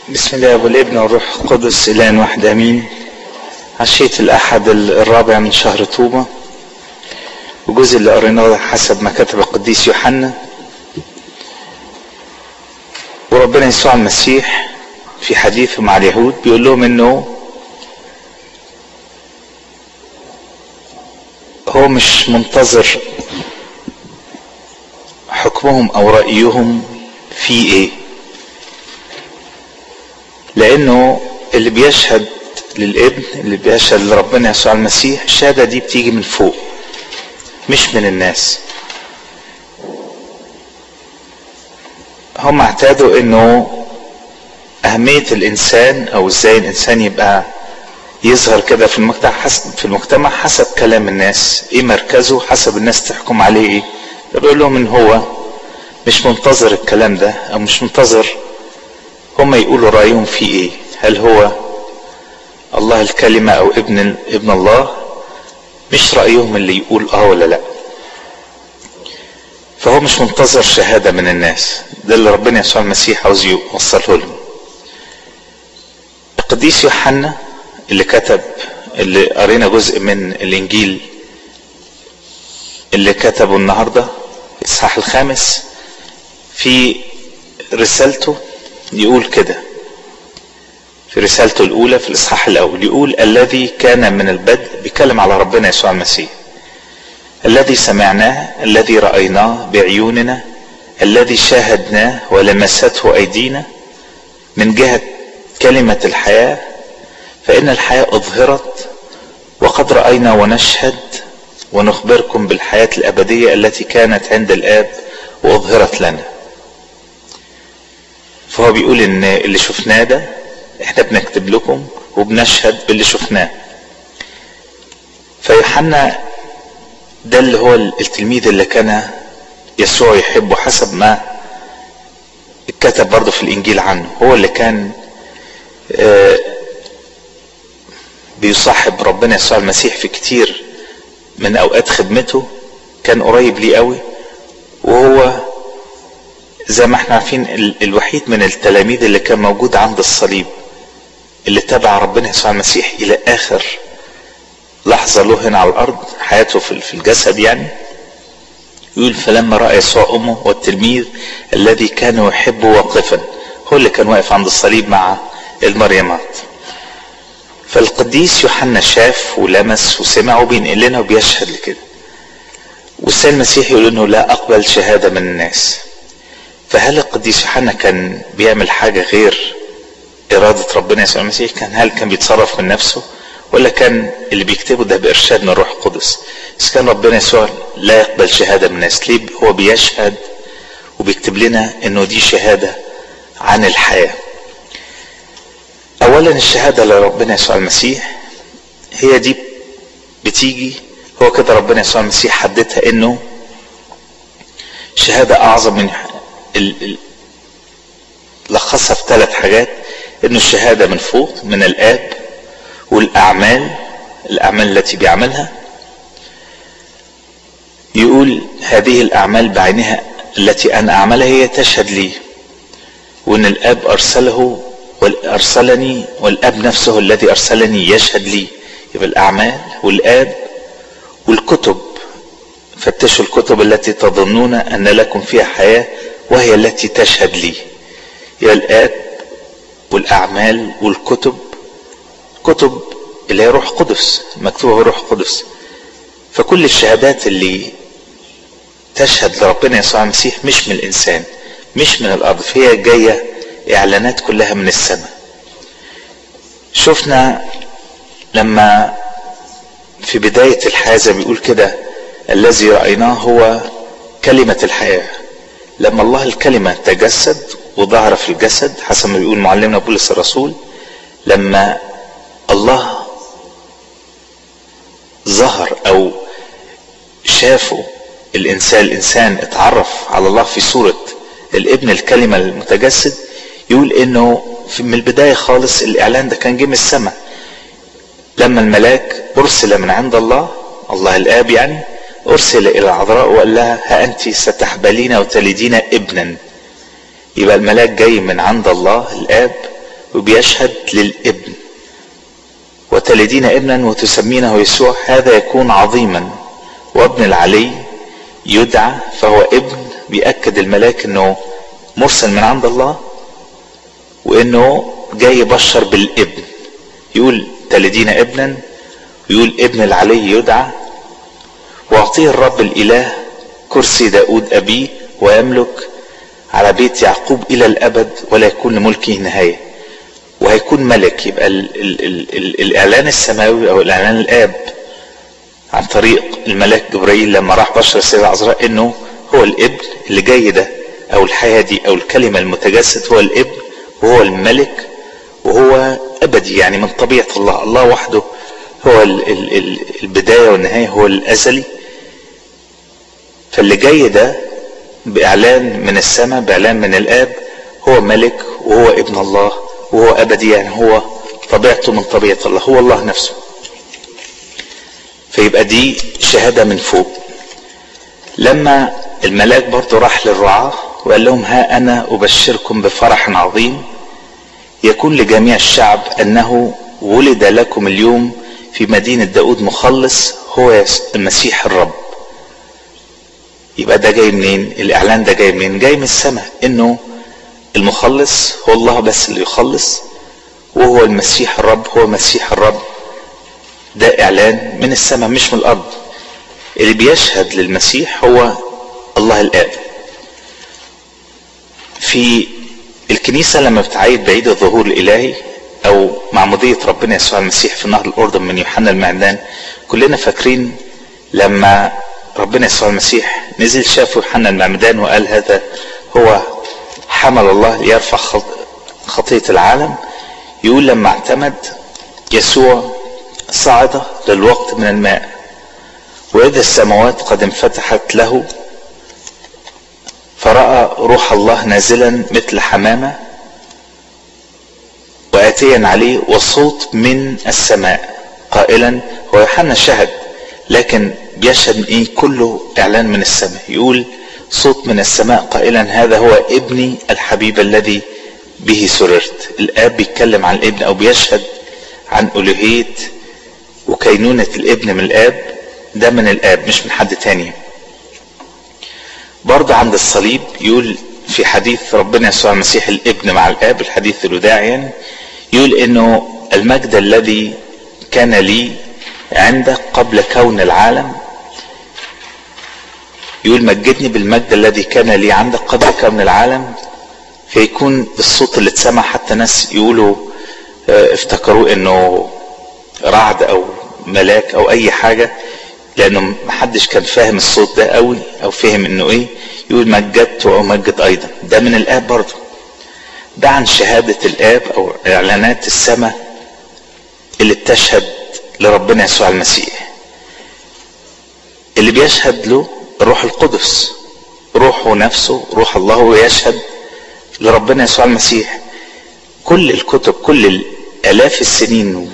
بسم الله والابن والروح القدس الان واحد امين عشية الاحد الرابع من شهر طوبة والجزء اللي قريناه حسب ما كتب القديس يوحنا وربنا يسوع المسيح في حديثه مع اليهود بيقول لهم انه هو مش منتظر حكمهم او رأيهم في ايه لانه اللي بيشهد للابن اللي بيشهد لربنا يسوع المسيح الشهاده دي بتيجي من فوق مش من الناس هم اعتادوا انه اهميه الانسان او ازاي الانسان يبقى يظهر كده في المجتمع حسب في المجتمع حسب كلام الناس ايه مركزه حسب الناس تحكم عليه ايه فبيقول لهم ان هو مش منتظر الكلام ده او مش منتظر هم يقولوا رأيهم فيه ايه هل هو الله الكلمة او ابن ابن الله مش رأيهم اللي يقول اه ولا لا فهو مش منتظر شهادة من الناس ده اللي ربنا يسوع المسيح عاوز يوصله لهم القديس يوحنا اللي كتب اللي قرينا جزء من الانجيل اللي كتبه النهارده الاصحاح الخامس في رسالته يقول كده في رسالته الأولى في الإصحاح الأول يقول الذي كان من البدء بيتكلم على ربنا يسوع المسيح الذي سمعناه الذي رأيناه بعيوننا الذي شاهدناه ولمسته أيدينا من جهة كلمة الحياة فإن الحياة أظهرت وقد رأينا ونشهد ونخبركم بالحياة الأبدية التي كانت عند الآب وأظهرت لنا فهو بيقول ان اللي شفناه ده احنا بنكتب لكم وبنشهد باللي شفناه فيوحنا ده اللي هو التلميذ اللي كان يسوع يحبه حسب ما اتكتب برضه في الانجيل عنه هو اللي كان بيصاحب ربنا يسوع المسيح في كتير من اوقات خدمته كان قريب ليه قوي وهو زي ما احنا عارفين الوحيد من التلاميذ اللي كان موجود عند الصليب اللي تبع ربنا يسوع المسيح الى اخر لحظة له هنا على الارض حياته في الجسد يعني يقول فلما رأى يسوع امه والتلميذ الذي كان يحبه واقفا هو اللي كان واقف عند الصليب مع المريمات فالقديس يوحنا شاف ولمس وسمع وبينقل لنا وبيشهد لكده والسيد المسيح يقول انه لا اقبل شهادة من الناس فهل القديس يوحنا كان بيعمل حاجة غير إرادة ربنا يسوع المسيح كان هل كان بيتصرف من نفسه ولا كان اللي بيكتبه ده بإرشاد من الروح القدس إذا كان ربنا يسوع لا يقبل شهادة من الناس ليه هو بيشهد وبيكتب لنا إنه دي شهادة عن الحياة أولا الشهادة لربنا يسوع المسيح هي دي بتيجي هو كده ربنا يسوع المسيح حددها إنه شهادة أعظم من لخصها في ثلاث حاجات انه الشهاده من فوق من الاب والاعمال الاعمال التي بيعملها يقول هذه الاعمال بعينها التي انا اعملها هي تشهد لي وان الاب ارسله وارسلني والاب نفسه الذي ارسلني يشهد لي يبقى الاعمال والاب والكتب فتشوا الكتب التي تظنون ان لكم فيها حياه وهي التي تشهد لي هي الآب والأعمال والكتب كتب اللي هي روح قدس مكتوبة روح قدس فكل الشهادات اللي تشهد لربنا يسوع المسيح مش من الإنسان مش من الأرض فهي جاية إعلانات كلها من السماء شفنا لما في بداية الحياة زي بيقول كده الذي رأيناه هو كلمة الحياة لما الله الكلمة تجسد وظهر في الجسد حسب ما بيقول معلمنا بولس الرسول لما الله ظهر او شافوا الانسان الانسان اتعرف على الله في صورة الابن الكلمة المتجسد يقول انه من البداية خالص الاعلان ده كان جه من السماء لما الملاك ارسل من عند الله الله الاب يعني ارسل الى العذراء وقال لها ها انت ستحبلين وتلدين ابنا يبقى الملاك جاي من عند الله الاب وبيشهد للابن وتلدين ابنا وتسمينه يسوع هذا يكون عظيما وابن العلي يدعى فهو ابن بيأكد الملاك انه مرسل من عند الله وانه جاي يبشر بالابن يقول تلدين ابنا ويقول ابن العلي يدعى واعطيه الرب الاله كرسي داود ابيه ويملك على بيت يعقوب الى الابد ولا يكون لملكه نهايه وهيكون ملك يبقى ال ال ال ال الاعلان السماوي او الاعلان الاب عن طريق الملاك جبرائيل لما راح بشر السيدة عذراء انه هو الابن اللي جاي ده او الحياة دي او الكلمة المتجسد هو الابن وهو الملك وهو ابدي يعني من طبيعة الله الله وحده هو ال ال ال البداية والنهاية هو الازلي فاللي جاي ده باعلان من السماء باعلان من الاب هو ملك وهو ابن الله وهو ابدي يعني هو طبيعته من طبيعة الله هو الله نفسه فيبقى دي شهادة من فوق لما الملاك برضو راح للرعاة وقال لهم ها أنا أبشركم بفرح عظيم يكون لجميع الشعب أنه ولد لكم اليوم في مدينة داود مخلص هو المسيح الرب يبقى ده جاي منين الإعلان ده جاي منين جاي من السماء إنه المخلص هو الله بس اللي يخلص وهو المسيح الرب هو مسيح الرب ده اعلان من السماء مش من الارض اللي بيشهد للمسيح هو الله الاب في الكنيسة لما بتعيد بعيد الظهور الالهي او معمودية ربنا يسوع المسيح في نهر الاردن من يوحنا المعدان كلنا فاكرين لما ربنا يسوع المسيح نزل شاف يوحنا المعمدان وقال هذا هو حمل الله ليرفع خطية العالم يقول لما اعتمد يسوع صعد للوقت من الماء وإذا السماوات قد انفتحت له فرأى روح الله نازلا مثل حمامة وآتيا عليه وصوت من السماء قائلا هو يوحنا شهد لكن بيشهد ايه كله اعلان من السماء يقول صوت من السماء قائلا هذا هو ابني الحبيب الذي به سررت الاب بيتكلم عن الابن او بيشهد عن الوهيه وكينونة الابن من الاب ده من الاب مش من حد تاني برضه عند الصليب يقول في حديث ربنا يسوع المسيح الابن مع الاب الحديث الوداعي يعني يقول انه المجد الذي كان لي عندك قبل كون العالم يقول مجدني بالمجد الذي كان لي عندك قبل كون العالم فيكون الصوت اللي اتسمع حتى ناس يقولوا افتكروا انه رعد او ملاك او اي حاجة لانه محدش كان فاهم الصوت ده قوي او فهم انه ايه يقول مجدت وامجد ايضا ده من الاب برضه ده عن شهادة الاب او اعلانات السماء اللي بتشهد لربنا يسوع المسيح اللي بيشهد له الروح القدس روحه نفسه روح الله هو يشهد لربنا يسوع المسيح كل الكتب كل الاف السنين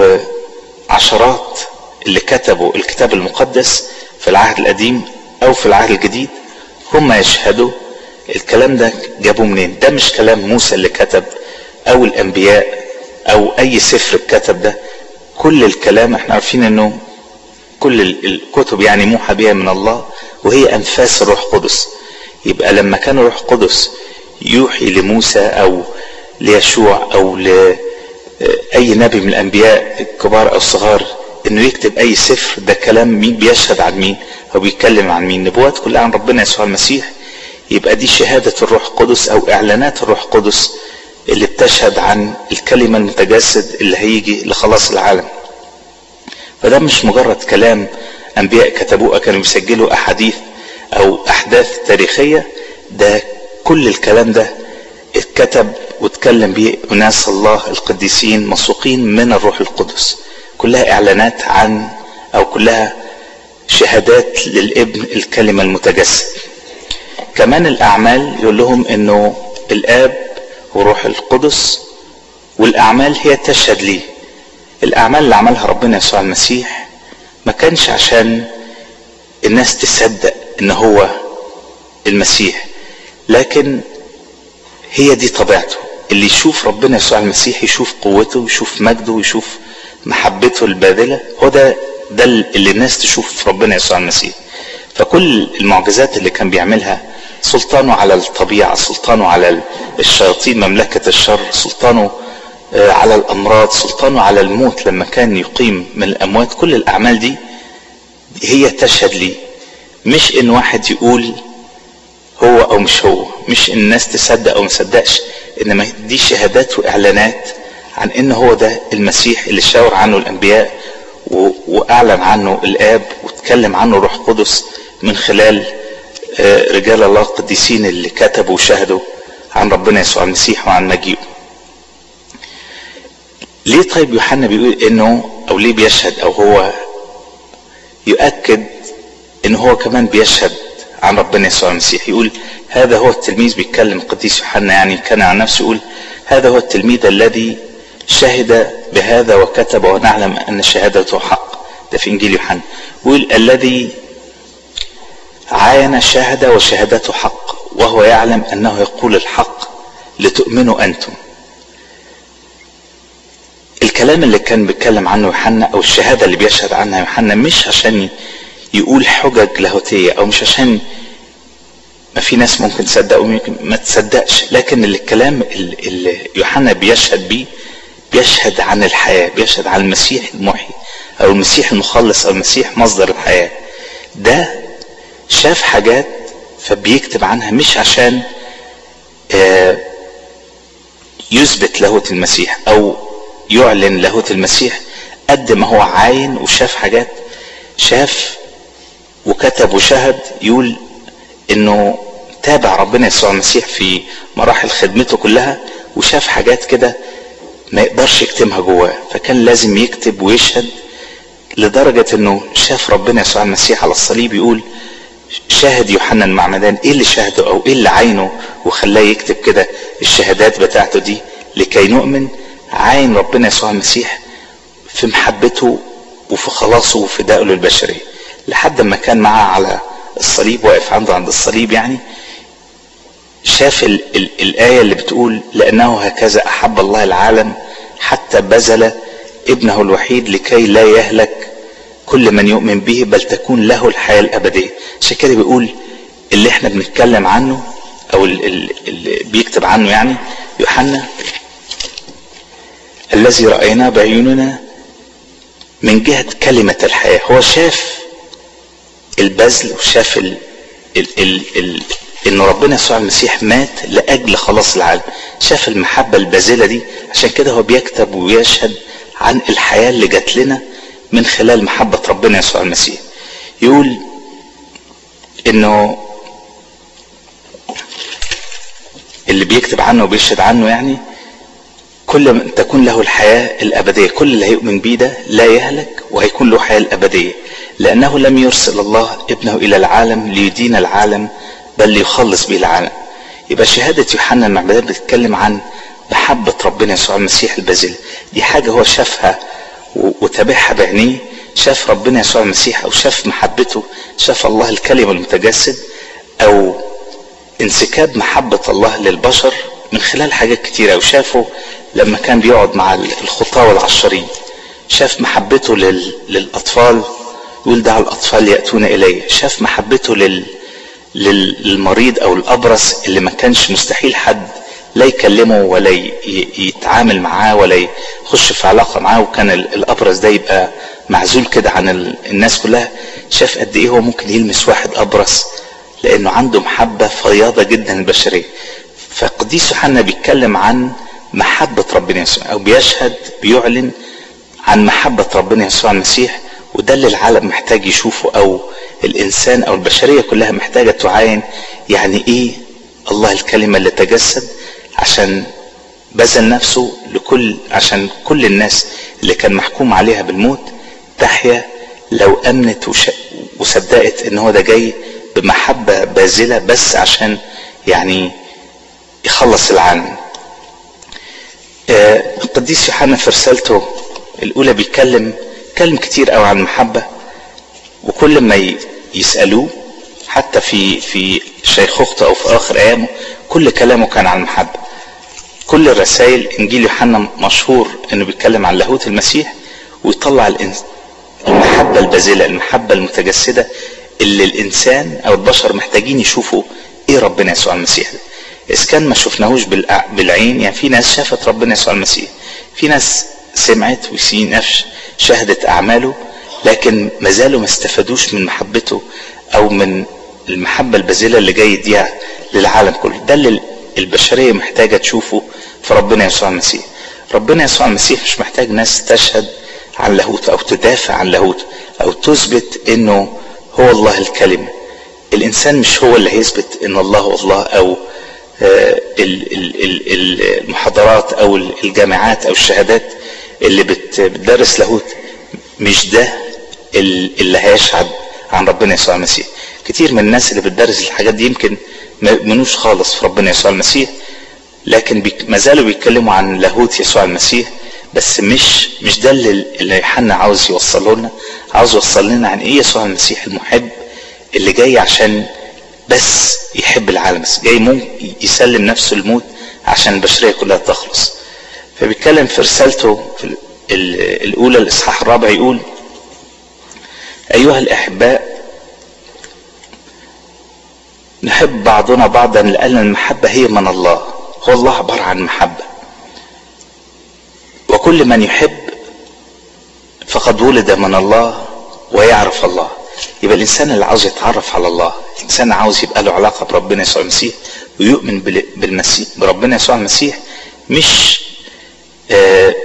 وعشرات اللي كتبوا الكتاب المقدس في العهد القديم او في العهد الجديد هم يشهدوا الكلام ده جابوه منين ده مش كلام موسى اللي كتب او الانبياء او اي سفر اتكتب ده كل الكلام احنا عارفين انه كل الكتب يعني موحى بها من الله وهي انفاس الروح القدس يبقى لما كان الروح القدس يوحي لموسى او ليشوع او لاي نبي من الانبياء الكبار او الصغار انه يكتب اي سفر ده كلام مين بيشهد عن مين او بيتكلم عن مين نبوات كلها عن ربنا يسوع المسيح يبقى دي شهادة الروح القدس او اعلانات الروح القدس اللي بتشهد عن الكلمة المتجسد اللي هيجي لخلاص العالم فده مش مجرد كلام انبياء كتبوه كانوا بيسجلوا احاديث او احداث تاريخية ده كل الكلام ده اتكتب واتكلم به اناس الله القديسين مسوقين من الروح القدس كلها اعلانات عن او كلها شهادات للابن الكلمة المتجسد كمان الاعمال يقول لهم انه الاب وروح القدس والاعمال هي تشهد ليه الاعمال اللي عملها ربنا يسوع المسيح ما كانش عشان الناس تصدق ان هو المسيح لكن هي دي طبيعته اللي يشوف ربنا يسوع المسيح يشوف قوته ويشوف مجده ويشوف محبته الباذلة هو ده ده اللي الناس تشوف في ربنا يسوع المسيح فكل المعجزات اللي كان بيعملها سلطانه على الطبيعة سلطانه على الشياطين مملكة الشر سلطانه على الأمراض سلطانه على الموت لما كان يقيم من الأموات كل الأعمال دي هي تشهد لي مش إن واحد يقول هو أو مش هو مش إن الناس تصدق أو مصدقش إنما دي شهادات وإعلانات عن إن هو ده المسيح اللي شاور عنه الأنبياء وأعلن عنه الآب واتكلم عنه روح قدس من خلال رجال الله القديسين اللي كتبوا وشهدوا عن ربنا يسوع المسيح وعن مجيئه ليه طيب يوحنا بيقول انه او ليه بيشهد او هو يؤكد ان هو كمان بيشهد عن ربنا يسوع المسيح يقول هذا هو التلميذ بيتكلم القديس يوحنا يعني كان عن نفسه يقول هذا هو التلميذ الذي شهد بهذا وكتب ونعلم ان شهادته حق ده في انجيل يوحنا يقول الذي عاين شهد وشهادته حق وهو يعلم انه يقول الحق لتؤمنوا انتم الكلام اللي كان بيتكلم عنه يوحنا او الشهاده اللي بيشهد عنها يوحنا مش عشان يقول حجج لاهوتيه او مش عشان ما في ناس ممكن تصدق وممكن ما تصدقش لكن الكلام اللي يوحنا بيشهد بيه بيشهد عن الحياه بيشهد عن المسيح المحيي او المسيح المخلص او المسيح مصدر الحياه ده شاف حاجات فبيكتب عنها مش عشان يثبت لاهوت المسيح او يعلن لاهوت المسيح قد ما هو عاين وشاف حاجات شاف وكتب وشهد يقول انه تابع ربنا يسوع المسيح في مراحل خدمته كلها وشاف حاجات كده ما يقدرش يكتمها جواه فكان لازم يكتب ويشهد لدرجة انه شاف ربنا يسوع المسيح على الصليب يقول شاهد يوحنا المعمدان ايه اللي شاهده او ايه اللي عينه وخلاه يكتب كده الشهادات بتاعته دي لكي نؤمن عين ربنا يسوع المسيح في محبته وفي خلاصه وفدائه للبشرية لحد ما كان معاه على الصليب واقف عنده عند الصليب يعني شاف ال ال الآية اللي بتقول لأنه هكذا أحب الله العالم حتى بذل ابنه الوحيد لكي لا يهلك كل من يؤمن به بل تكون له الحياة الأبدية عشان كده بيقول اللي احنا بنتكلم عنه أو اللي بيكتب عنه يعني يوحنا الذي رأيناه بعيوننا من جهة كلمة الحياة هو شاف البذل وشاف ال ال ال ال ان ربنا يسوع المسيح مات لاجل خلاص العالم شاف المحبة الباذلة دي عشان كده هو بيكتب ويشهد عن الحياة اللي جات لنا من خلال محبة ربنا يسوع المسيح يقول انه اللي بيكتب عنه وبيشهد عنه يعني كل من تكون له الحياة الأبدية كل اللي هيؤمن بيه ده لا يهلك وهيكون له حياة الأبدية لأنه لم يرسل الله ابنه إلى العالم ليدين العالم بل ليخلص به العالم يبقى شهادة يوحنا المعمدان بتتكلم عن محبة ربنا يسوع المسيح البازل دي حاجة هو شافها وتابعها بعينيه شاف ربنا يسوع المسيح أو شاف محبته شاف الله الكلمة المتجسد أو انسكاب محبة الله للبشر من خلال حاجات كتيرة وشافه لما كان بيقعد مع الخطاة والعشرين شاف محبته لل... للأطفال يقول دع الأطفال يأتون إلي شاف محبته لل... للمريض أو الأبرص اللي ما كانش مستحيل حد لا يكلمه ولا ي... يتعامل معاه ولا يخش في علاقة معاه وكان الأبرص ده يبقى معزول كده عن ال... الناس كلها شاف قد إيه هو ممكن يلمس واحد أبرص لأنه عنده محبة فياضة جدا البشرية فقديس يوحنا بيتكلم عن محبة ربنا يسوع أو بيشهد بيعلن عن محبة ربنا يسوع المسيح وده اللي العالم محتاج يشوفه أو الإنسان أو البشرية كلها محتاجة تعاين يعني إيه الله الكلمة اللي تجسد عشان بذل نفسه لكل عشان كل الناس اللي كان محكوم عليها بالموت تحيا لو أمنت وش... وصدقت إن هو ده جاي بمحبة باذلة بس عشان يعني يخلص العالم القديس يوحنا في رسالته الأولى بيتكلم كلم كتير قوي عن المحبة وكل ما يسألوه حتى في في شيخوخته أو في آخر أيامه كل كلامه كان عن المحبة كل الرسائل انجيل يوحنا مشهور انه بيتكلم عن لاهوت المسيح ويطلع المحبة البازلة المحبة المتجسدة اللي الانسان او البشر محتاجين يشوفوا ايه ربنا يسوع المسيح ده اذا كان ما شفناهوش بالعين يعني في ناس شافت ربنا يسوع المسيح في ناس سمعت وفي ناس شهدت اعماله لكن ما زالوا ما استفادوش من محبته او من المحبة البازلة اللي جاي يديها للعالم كله ده اللي البشرية محتاجة تشوفه في ربنا يسوع المسيح ربنا يسوع المسيح مش محتاج ناس تشهد عن لاهوت او تدافع عن لاهوت او تثبت انه هو الله الكلمة الانسان مش هو اللي هيثبت ان الله هو الله او المحاضرات او الجامعات او الشهادات اللي بتدرس لاهوت مش ده اللي هيشهد عن ربنا يسوع المسيح كتير من الناس اللي بتدرس الحاجات دي يمكن ما يؤمنوش خالص في ربنا يسوع المسيح لكن ما زالوا بيتكلموا عن لاهوت يسوع المسيح بس مش مش ده اللي يوحنا عاوز يوصله لنا عاوز يوصل لنا عن ايه يسوع المسيح المحب اللي جاي عشان بس يحب العالم بس جاي ممكن يسلم نفسه الموت عشان البشريه كلها تخلص فبيتكلم في رسالته في الاولى الاصحاح الرابع يقول ايها الاحباء نحب بعضنا بعضا لان المحبه هي من الله هو الله عباره عن محبه وكل من يحب فقد ولد من الله ويعرف الله يبقى الانسان اللي عاوز يتعرف على الله الانسان عاوز يبقى له علاقه بربنا يسوع المسيح ويؤمن بالمسيح بربنا يسوع المسيح مش آه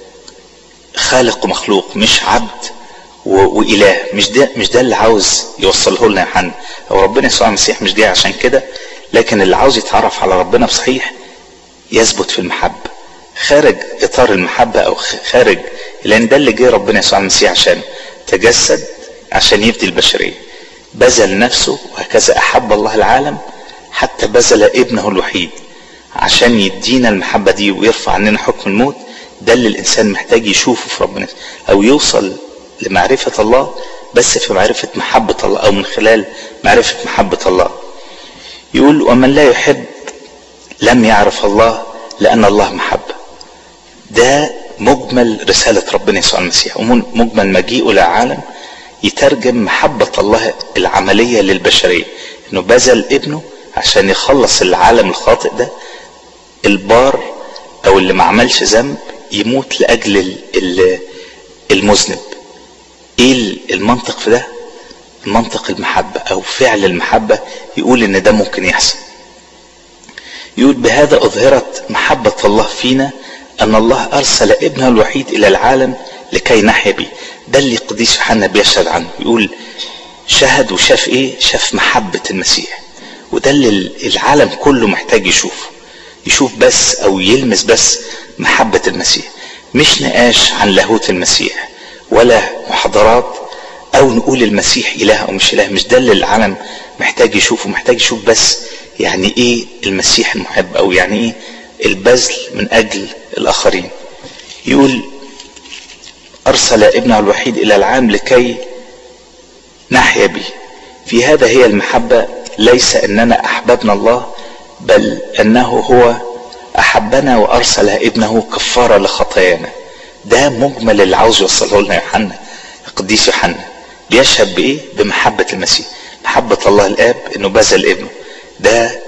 خالق ومخلوق مش عبد واله مش ده مش ده اللي عاوز يوصله لنا يوحنا هو ربنا يسوع المسيح مش جاي عشان كده لكن اللي عاوز يتعرف على ربنا بصحيح يثبت في المحبه خارج اطار المحبه او خارج لان ده اللي جه ربنا يسوع المسيح عشان تجسد عشان يفدي البشريه بذل نفسه وهكذا احب الله العالم حتى بذل ابنه الوحيد عشان يدينا المحبه دي ويرفع عننا حكم الموت ده اللي الانسان محتاج يشوفه في ربنا او يوصل لمعرفه الله بس في معرفه محبه الله او من خلال معرفه محبه الله يقول ومن لا يحب لم يعرف الله لان الله محبه ده مجمل رسالة ربنا يسوع المسيح ومجمل مجيئه للعالم يترجم محبة الله العملية للبشرية انه بذل ابنه عشان يخلص العالم الخاطئ ده البار او اللي ما عملش ذنب يموت لاجل المذنب ايه المنطق في ده منطق المحبة او فعل المحبة يقول ان ده ممكن يحصل يقول بهذا اظهرت محبة الله فينا ان الله ارسل ابنه الوحيد الى العالم لكي نحيا به ده اللي قديس يوحنا بيشهد عنه يقول شهد وشاف ايه شاف محبة المسيح وده اللي العالم كله محتاج يشوفه يشوف بس او يلمس بس محبة المسيح مش نقاش عن لاهوت المسيح ولا محاضرات او نقول المسيح اله او مش اله مش ده اللي العالم محتاج يشوفه محتاج يشوف بس يعني ايه المسيح المحب او يعني ايه البذل من اجل الاخرين يقول ارسل ابنه الوحيد الى العالم لكي نحيا به في هذا هي المحبه ليس اننا احببنا الله بل انه هو احبنا وارسل ابنه كفاره لخطايانا ده مجمل اللي عاوز يوصله لنا يوحنا القديس يوحنا بيشهد بايه بمحبه المسيح محبه الله الاب انه بذل ابنه ده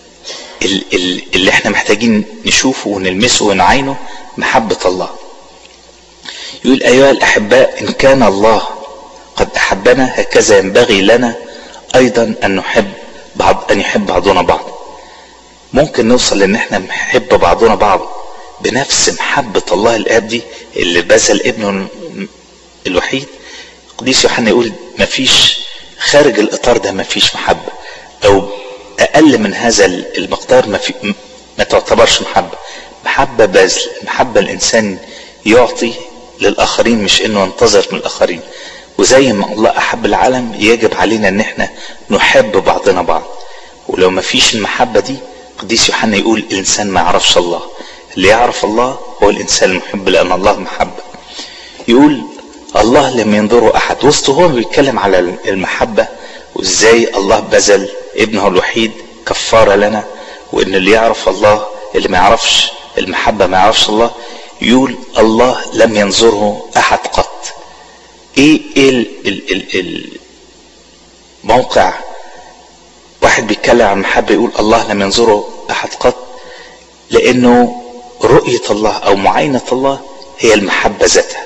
اللي احنا محتاجين نشوفه ونلمسه ونعينه محبة الله يقول أيها الأحباء إن كان الله قد أحبنا هكذا ينبغي لنا أيضا أن نحب بعض أن يحب بعضنا بعض ممكن نوصل لأن احنا نحب بعضنا بعض بنفس محبة الله الآب دي اللي بذل ابنه الوحيد قديس يوحنا يقول مفيش خارج الإطار ده مفيش محبة أو اقل من هذا المقدار ما, في ما تعتبرش محبه محبه بذل محبه الانسان يعطي للاخرين مش انه ينتظر من الاخرين وزي ما الله احب العالم يجب علينا ان احنا نحب بعضنا بعض ولو ما فيش المحبه دي قديس يوحنا يقول الانسان ما يعرفش الله اللي يعرف الله هو الانسان المحب لان الله محبه يقول الله لم ينظره احد وسط هو بيتكلم على المحبه وازاي الله بذل ابنه الوحيد كفاره لنا وان اللي يعرف الله اللي ما يعرفش المحبة ما يعرفش الله يقول الله لم ينظره احد قط ايه ايه ال ال ال الموقع واحد بيتكلم عن المحبة يقول الله لم ينظره احد قط لانه رؤية الله او معاينة الله هي المحبة ذاتها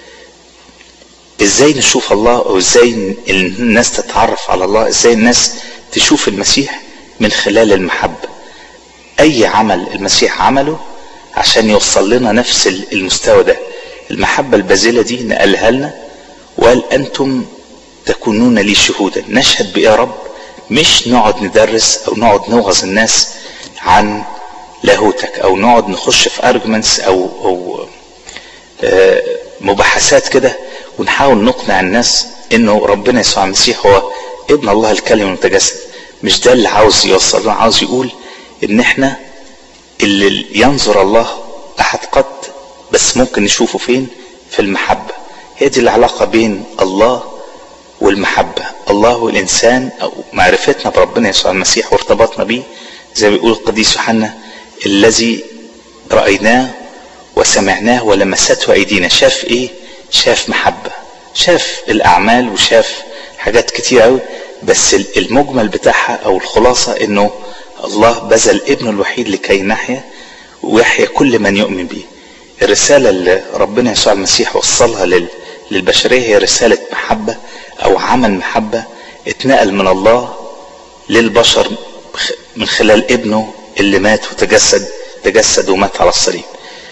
ازاي نشوف الله او ازاي الناس تتعرف على الله ازاي الناس تشوف المسيح من خلال المحبة اي عمل المسيح عمله عشان يوصل لنا نفس المستوى ده المحبة البازلة دي نقلها لنا وقال انتم تكونون لي شهودا نشهد بإيه يا رب مش نقعد ندرس او نقعد نوغز الناس عن لاهوتك او نقعد نخش في ارجمنتس او او آه مباحثات كده ونحاول نقنع الناس انه ربنا يسوع المسيح هو ابن الله الكلمه المتجسد مش ده اللي عاوز يوصل له عاوز يقول ان احنا اللي ينظر الله احد قط بس ممكن نشوفه فين في المحبه هي دي العلاقه بين الله والمحبه الله والانسان او معرفتنا بربنا يسوع المسيح وارتباطنا بيه زي ما بيقول القديس يوحنا الذي رايناه وسمعناه ولمسته ايدينا شاف ايه شاف محبه شاف الاعمال وشاف حاجات كتير قوي بس المجمل بتاعها او الخلاصه انه الله بذل ابنه الوحيد لكي نحيا ويحيا كل من يؤمن به الرسالة اللي ربنا يسوع المسيح وصلها للبشرية هي رسالة محبة أو عمل محبة اتنقل من الله للبشر من خلال ابنه اللي مات وتجسد تجسد ومات على الصليب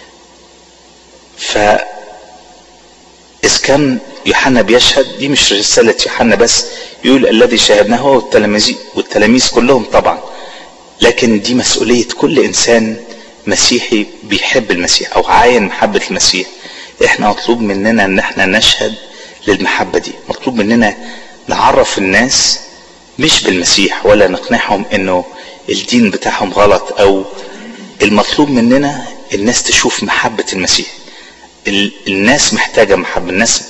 ف إذ كان يوحنا بيشهد دي مش رسالة يوحنا بس يقول الذي شاهدناه هو والتلاميذ والتلاميذ كلهم طبعا لكن دي مسؤولية كل إنسان مسيحي بيحب المسيح أو عاين محبة المسيح إحنا مطلوب مننا إن إحنا نشهد للمحبة دي مطلوب مننا نعرف الناس مش بالمسيح ولا نقنعهم إنه الدين بتاعهم غلط أو المطلوب مننا الناس تشوف محبة المسيح الناس محتاجة محبة الناس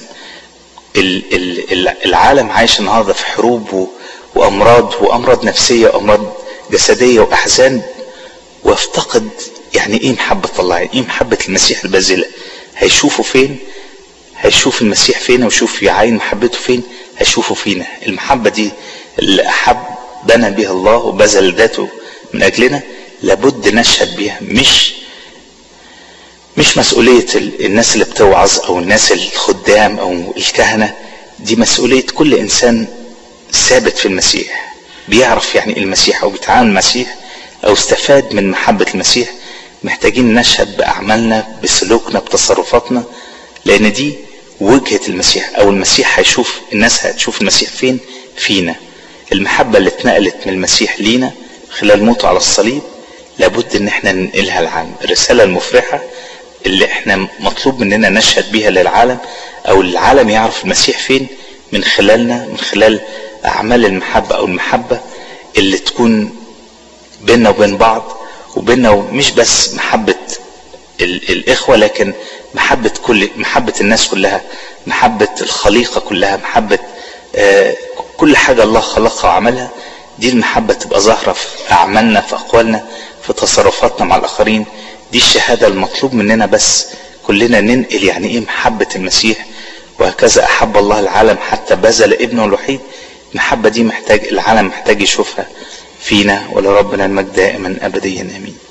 العالم عايش النهارده في حروب وأمراض وأمراض نفسية وأمراض جسدية وأحزان وافتقد يعني إيه محبة الله يعني إيه محبة المسيح البازلة هيشوفوا فين هيشوف المسيح فين ويشوف يعاين محبته فين هيشوفوا فينا المحبة دي اللي أحب بنى بها الله وبذل ذاته من أجلنا لابد نشهد بيها مش مش مسؤولية الناس اللي بتوعظ أو الناس الخدام أو الكهنة دي مسؤولية كل إنسان ثابت في المسيح بيعرف يعني المسيح أو بيتعامل المسيح أو استفاد من محبة المسيح محتاجين نشهد بأعمالنا بسلوكنا بتصرفاتنا لأن دي وجهة المسيح أو المسيح هيشوف الناس هتشوف المسيح فين فينا المحبة اللي اتنقلت من المسيح لينا خلال موته على الصليب لابد ان احنا ننقلها العالم الرسالة المفرحة اللي احنا مطلوب مننا نشهد بيها للعالم او العالم يعرف المسيح فين من خلالنا من خلال اعمال المحبة او المحبة اللي تكون بيننا وبين بعض وبيننا مش بس محبة الاخوة لكن محبة كل محبة الناس كلها محبة الخليقة كلها محبة آه كل حاجة الله خلقها وعملها دي المحبة تبقى ظاهرة في أعمالنا في أقوالنا في تصرفاتنا مع الآخرين دي الشهادة المطلوب مننا بس كلنا ننقل يعني إيه محبة المسيح وهكذا أحب الله العالم حتى بذل ابنه الوحيد المحبة دي محتاج العالم محتاج يشوفها فينا ولربنا المجد دائما أبديا آمين